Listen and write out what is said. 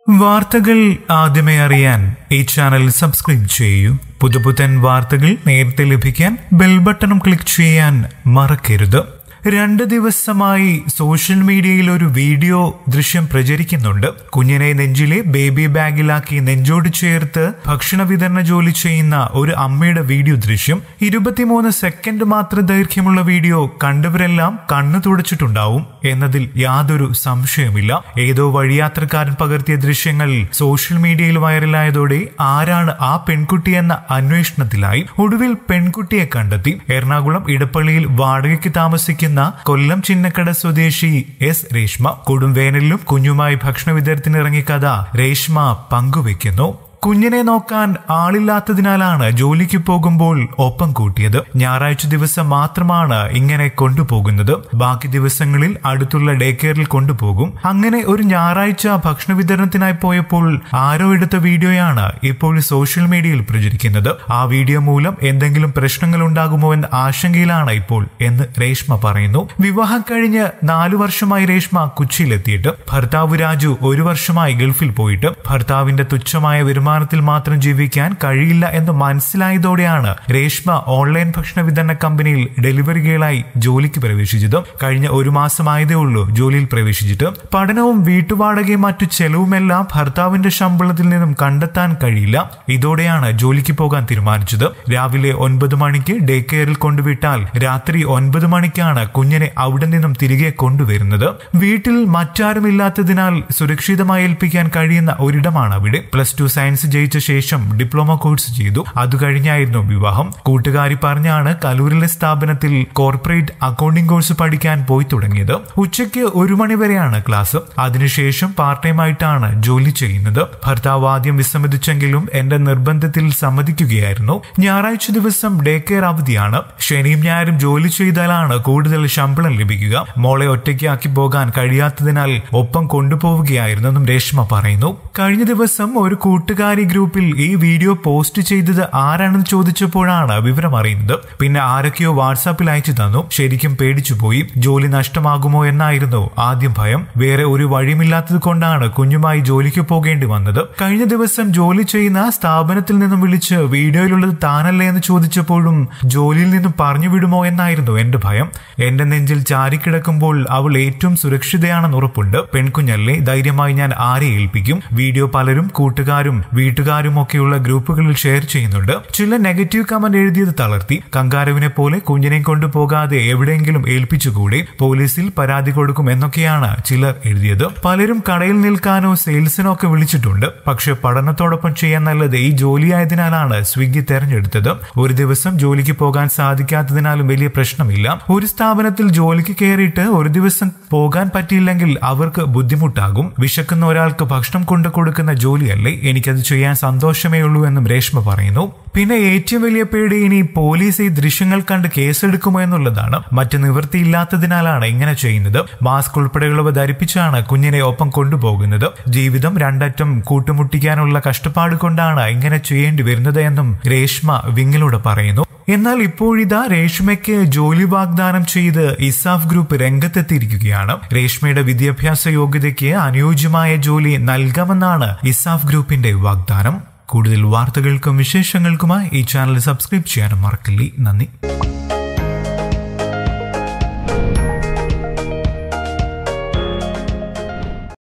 വാർത്തകൾ ആദ്യമേ അറിയാൻ ഈ ചാനൽ സബ്സ്ക്രൈബ് ചെയ്യൂ പുതുപുത്തൻ വാർത്തകൾ നേരത്തെ ലഭിക്കാൻ ബെൽ ബട്ടണും ക്ലിക്ക് ചെയ്യാൻ മറക്കരുത് രണ്ട് ദിവസമായി സോഷ്യൽ മീഡിയയിൽ ഒരു വീഡിയോ ദൃശ്യം പ്രചരിക്കുന്നുണ്ട് കുഞ്ഞിനെ നെഞ്ചിലെ ബേബി ബാഗിലാക്കി നെഞ്ചോട് ചേർത്ത് ഭക്ഷണ വിതരണ ജോലി ചെയ്യുന്ന ഒരു അമ്മയുടെ വീഡിയോ ദൃശ്യം ഇരുപത്തിമൂന്ന് സെക്കൻഡ് മാത്രം ദൈർഘ്യമുള്ള വീഡിയോ കണ്ടവരെല്ലാം കണ്ണു തുടച്ചിട്ടുണ്ടാവും എന്നതിൽ യാതൊരു സംശയമില്ല ഏതോ വഴിയാത്രക്കാരൻ പകർത്തിയ ദൃശ്യങ്ങൾ സോഷ്യൽ മീഡിയയിൽ വൈറലായതോടെ ആരാണ് ആ പെൺകുട്ടി എന്ന അന്വേഷണത്തിലായി ഒടുവിൽ പെൺകുട്ടിയെ കണ്ടെത്തി എറണാകുളം ഇടപ്പള്ളിയിൽ വാടകയ്ക്ക് താമസിക്കുന്ന കൊല്ലം ചിന്നക്കട സ്വദേശി എസ് രേഷ്മ കൊടുംവേനലിലും കുഞ്ഞുമായി ഭക്ഷണ വിതരണത്തിനിറങ്ങിയ കഥ രേഷ്മ പങ്കുവെക്കുന്നു കുഞ്ഞിനെ നോക്കാൻ ആളില്ലാത്തതിനാലാണ് ജോലിക്ക് പോകുമ്പോൾ ഒപ്പം കൂട്ടിയത് ഞായറാഴ്ച ദിവസം മാത്രമാണ് ഇങ്ങനെ കൊണ്ടുപോകുന്നത് ബാക്കി ദിവസങ്ങളിൽ അടുത്തുള്ള ഡേ കെയറിൽ കൊണ്ടുപോകും അങ്ങനെ ഒരു ഞായറാഴ്ച ഭക്ഷണ വിതരണത്തിനായി പോയപ്പോൾ ആരോ എടുത്ത വീഡിയോയാണ് ഇപ്പോൾ സോഷ്യൽ മീഡിയയിൽ പ്രചരിക്കുന്നത് ആ വീഡിയോ മൂലം എന്തെങ്കിലും പ്രശ്നങ്ങൾ ഉണ്ടാകുമോ എന്ന ആശങ്കയിലാണ് ഇപ്പോൾ എന്ന് രേഷ്മ പറയുന്നു വിവാഹം കഴിഞ്ഞ് നാലു വർഷമായി രേഷ്മ കൊച്ചിയിലെത്തിയിട്ട് ഭർത്താവ് രാജു ഒരു വർഷമായി ഗൾഫിൽ പോയിട്ട് ഭർത്താവിന്റെ തുച്ഛമായ വരുമാനം വരുമാനത്തിൽ മാത്രം ജീവിക്കാൻ കഴിയില്ല എന്ന് മനസ്സിലായതോടെയാണ് രേഷ്മ ഓൺലൈൻ ഭക്ഷണ വിതരണ കമ്പനിയിൽ ഡെലിവറി ഗേളായി ജോലിക്ക് പ്രവേശിച്ചത് കഴിഞ്ഞ ഒരു മാസമായതേ ഉള്ളൂ ജോലിയിൽ പ്രവേശിച്ചിട്ട് പഠനവും വീട്ടുവാടകയും മറ്റു ചെലവുമെല്ലാം ഭർത്താവിന്റെ ശമ്പളത്തിൽ നിന്നും കണ്ടെത്താൻ കഴിയില്ല ഇതോടെയാണ് ജോലിക്ക് പോകാൻ തീരുമാനിച്ചത് രാവിലെ ഒൻപത് മണിക്ക് ഡേ കെയറിൽ കൊണ്ടുവിട്ടാൽ രാത്രി ഒൻപത് മണിക്കാണ് കുഞ്ഞിനെ അവിടെ നിന്നും തിരികെ കൊണ്ടുവരുന്നത് വീട്ടിൽ മറ്റാരുമില്ലാത്തതിനാൽ സുരക്ഷിതമായി ഏൽപ്പിക്കാൻ കഴിയുന്ന ഒരിടമാണ് അവിടെ പ്ലസ് ടു സയൻസ് ജയിച്ച ശേഷം ഡിപ്ലോമ കോഴ്സ് ചെയ്തു അത് കഴിഞ്ഞായിരുന്നു വിവാഹം കൂട്ടുകാരി പറഞ്ഞാണ് കലൂരിലെ സ്ഥാപനത്തിൽ കോർപ്പറേറ്റ് അക്കൗണ്ടിംഗ് കോഴ്സ് പഠിക്കാൻ പോയി തുടങ്ങിയത് ഉച്ചയ്ക്ക് ഒരു മണി വരെയാണ് ക്ലാസ് അതിനുശേഷം പാർട്ട് ടൈം ആയിട്ടാണ് ജോലി ചെയ്യുന്നത് ഭർത്താവ് ആദ്യം വിസമ്മതിച്ചെങ്കിലും എന്റെ നിർബന്ധത്തിൽ സമ്മതിക്കുകയായിരുന്നു ഞായറാഴ്ച ദിവസം ഡേ കെയർ അവധിയാണ് ശനിയും ഞായറും ജോലി ചെയ്താലാണ് കൂടുതൽ ശമ്പളം ലഭിക്കുക മോളെ ഒറ്റയ്ക്കാക്കി പോകാൻ കഴിയാത്തതിനാൽ ഒപ്പം കൊണ്ടുപോവുകയായിരുന്നെന്നും രേഷ്മ പറയുന്നു കഴിഞ്ഞ ദിവസം ഒരു കൂട്ടുകാരി ഗ്രൂപ്പിൽ ഈ വീഡിയോ പോസ്റ്റ് ചെയ്തത് ആരാണെന്ന് ചോദിച്ചപ്പോഴാണ് വിവരം അറിയുന്നത് പിന്നെ ആരൊക്കെയോ വാട്സാപ്പിൽ അയച്ചു തന്നു ശരിക്കും പേടിച്ചുപോയി ജോലി നഷ്ടമാകുമോ എന്നായിരുന്നു ആദ്യം ഭയം വേറെ ഒരു വഴിയുമില്ലാത്തത് കൊണ്ടാണ് കുഞ്ഞുമായി ജോലിക്ക് പോകേണ്ടി വന്നത് കഴിഞ്ഞ ദിവസം ജോലി ചെയ്യുന്ന സ്ഥാപനത്തിൽ നിന്നും വിളിച്ച് വീഡിയോയിലുള്ളത് താനല്ലേ എന്ന് ചോദിച്ചപ്പോഴും ജോലിയിൽ നിന്നും പറഞ്ഞു വിടുമോ എന്നായിരുന്നു എന്റെ ഭയം എന്റെ നെഞ്ചിൽ ചാരിക്കിടക്കുമ്പോൾ അവൾ ഏറ്റവും സുരക്ഷിതയാണെന്ന് ഉറപ്പുണ്ട് പെൺകുഞ്ഞല്ലേ ധൈര്യമായി ഞാൻ ആരെ ഏൽപ്പിക്കും വീഡിയോ പലരും കൂട്ടുകാരും വീട്ടുകാരും ഒക്കെയുള്ള ഗ്രൂപ്പുകളിൽ ഷെയർ ചെയ്യുന്നുണ്ട് ചില നെഗറ്റീവ് കമന്റ് എഴുതിയത് തളർത്തി കങ്കാരുവിനെ പോലെ കുഞ്ഞിനെ കൊണ്ടുപോകാതെ എവിടെയെങ്കിലും ഏൽപ്പിച്ചുകൂടി പോലീസിൽ പരാതി കൊടുക്കും എന്നൊക്കെയാണ് ചിലർ എഴുതിയത് പലരും കടയിൽ നിൽക്കാനോ സെയിൽസിനോ ഒക്കെ വിളിച്ചിട്ടുണ്ട് പക്ഷെ പഠനത്തോടൊപ്പം ചെയ്യാൻ നല്ലത് ഈ ജോലിയായതിനാലാണ് സ്വിഗ്ഗി തെരഞ്ഞെടുത്തത് ഒരു ദിവസം ജോലിക്ക് പോകാൻ സാധിക്കാത്തതിനാലും വലിയ പ്രശ്നമില്ല ഒരു സ്ഥാപനത്തിൽ ജോലിക്ക് കയറിയിട്ട് ഒരു ദിവസം പോകാൻ പറ്റിയില്ലെങ്കിൽ അവർക്ക് ബുദ്ധിമുട്ടാകും വിശക്കുന്ന ഒരാൾക്ക് ഭക്ഷണം കൊണ്ടു കൊടുക്കുന്ന ജോലിയല്ലേ എനിക്കത് ചെയ്യാൻ സന്തോഷമേ ഉള്ളൂ എന്നും രേഷ്മ പറയുന്നു പിന്നെ ഏറ്റവും വലിയ പേടി ഇനി പോലീസ് ഈ ദൃശ്യങ്ങൾ കണ്ട് കേസെടുക്കുമോ എന്നുള്ളതാണ് മറ്റു നിവൃത്തിയില്ലാത്തതിനാലാണ് ഇങ്ങനെ ചെയ്യുന്നത് മാസ്ക് ഉൾപ്പെടെയുള്ളവ ധരിപ്പിച്ചാണ് കുഞ്ഞിനെ ഒപ്പം കൊണ്ടുപോകുന്നത് ജീവിതം രണ്ടറ്റം കൂട്ടുമുട്ടിക്കാനുള്ള കഷ്ടപ്പാട് കൊണ്ടാണ് ഇങ്ങനെ ചെയ്യേണ്ടി വരുന്നത് എന്നും രേഷ്മ വിങ്ങിലൂടെ പറയുന്നു എന്നാൽ ഇപ്പോഴിതാ രേഷ്മയ്ക്ക് ജോലി വാഗ്ദാനം ചെയ്ത് ഇസാഫ് ഗ്രൂപ്പ് രംഗത്തെത്തിയിരിക്കുകയാണ് രേഷ്മയുടെ വിദ്യാഭ്യാസ യോഗ്യതയ്ക്ക് അനുയോജ്യമായ ജോലി നൽകാമെന്നാണ് ഇസാഫ് ഗ്രൂപ്പിന്റെ വാഗ്ദാനം കൂടുതൽ വാർത്തകൾക്കും വിശേഷങ്ങൾക്കുമായി ഈ ചാനൽ സബ്സ്ക്രൈബ് ചെയ്യാനും മറക്കില്ലേ നന്ദി